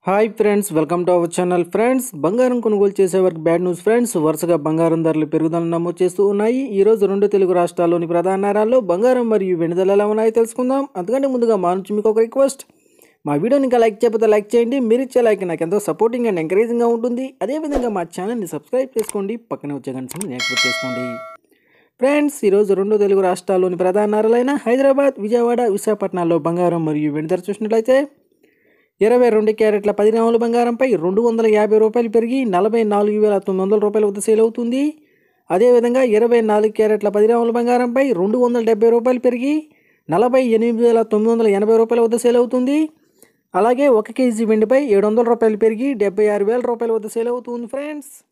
hi friends welcome to our channel friends బంగారం కొనుగోలు చేసే వరకు బ్యాడ్ న్యూస్ ఫ్రెండ్స్ వరుసగా బంగారం ధరలు పెరుగుదల నమోదు చేస్తూ ఉన్నాయి ఈ రోజు రెండు తెలుగు రాష్ట్రాల్లోని ప్రధాన నగరాల్లో బంగారం మరియు వెనుదల ఎలా ఉన్నాయో తెలుసుకుందాం అందుకంటే ముందుగా మా నుంచి మీకు ఒక రిక్వెస్ట్ మా వీడియోని ఇంకా లైక్ చేయకపోతే లైక్ చేయండి మీరు ఇచ్చే లైక్ నాకు ఎంతో సపోర్టింగ్ అండ్ ఎంకరేజింగ్గా ఉంటుంది అదేవిధంగా మా ఛానల్ని సబ్స్క్రైబ్ చేసుకోండి పక్కనే వచ్చే గంటని యాక్టివేట్ చేసుకోండి ఫ్రెండ్స్ ఈరోజు రెండు తెలుగు రాష్ట్రాల్లోని ప్రధాన నగరాలైన హైదరాబాద్ విజయవాడ విశాఖపట్నాల్లో బంగారం మరియు వెండి ధర చూసినట్లయితే ఇరవై రెండు క్యారెట్ల పది గ్రాముల బంగారంపై రెండు వందల యాభై రూపాయలు పెరిగి నలభై నాలుగు వేల తొమ్మిది వందల రూపాయల వద్ద సేల్ అవుతుంది అదేవిధంగా ఇరవై నాలుగు క్యారెట్ల పది గ్రాముల బంగారంపై రెండు వందల డెబ్బై రూపాయలు పెరిగి నలభై ఎనిమిది వేల తొమ్మిది వందల ఎనభై రూపాయల వద్ద సేల్ అవుతుంది అలాగే ఒక కేజీ వెండిపై ఏడు వందల రూపాయలు పెరిగి డెబ్బై ఆరు వేల రూపాయల వద్ద సేల్ అవుతుంది ఫ్రెండ్స్